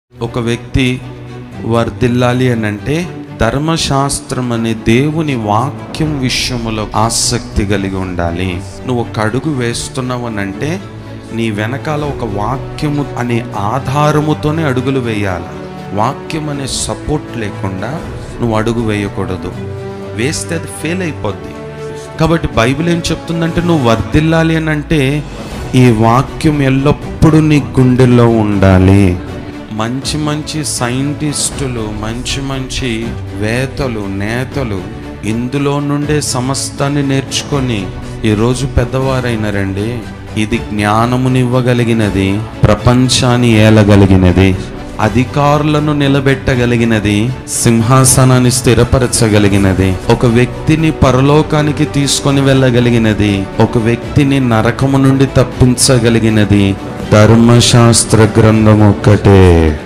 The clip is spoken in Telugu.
ఒక వ్యక్తి వర్ధిల్లాలి అని అంటే ధర్మశాస్త్రం అనే దేవుని వాక్యం విషయములో ఆసక్తి కలిగి ఉండాలి నువ్వు ఒక అడుగు వేస్తున్నావు అని అంటే నీ వెనకాల ఒక వాక్యము అనే ఆధారముతోనే అడుగులు వేయాలి వాక్యం అనే సపోర్ట్ లేకుండా నువ్వు అడుగు వేయకూడదు వేస్తే అది ఫెయిల్ అయిపోద్ది కాబట్టి బైబిల్ ఏం చెప్తుందంటే నువ్వు వర్ధిల్లాలి అని అంటే ఈ వాక్యం ఎల్లప్పుడూ నీ గుండెల్లో ఉండాలి మంచి మంచి సైంటిస్టులు మంచి మంచి వేతలు నేతలు ఇందులో నుండే సమస్తాన్ని నేర్చుకొని ఈరోజు పెద్దవారైనారండి ఇది జ్ఞానమునివ్వగలిగినది ప్రపంచాన్ని ఏలగలిగినది అధికారులను నిలబెట్టగలిగినది సింహాసనాన్ని స్థిరపరచగలిగినది ఒక వ్యక్తిని పరలోకానికి తీసుకొని వెళ్ళగలిగినది ఒక వ్యక్తిని నరకము నుండి తప్పించగలిగినది ధర్మశాస్త్ర గ్రంథం ఒక్కటే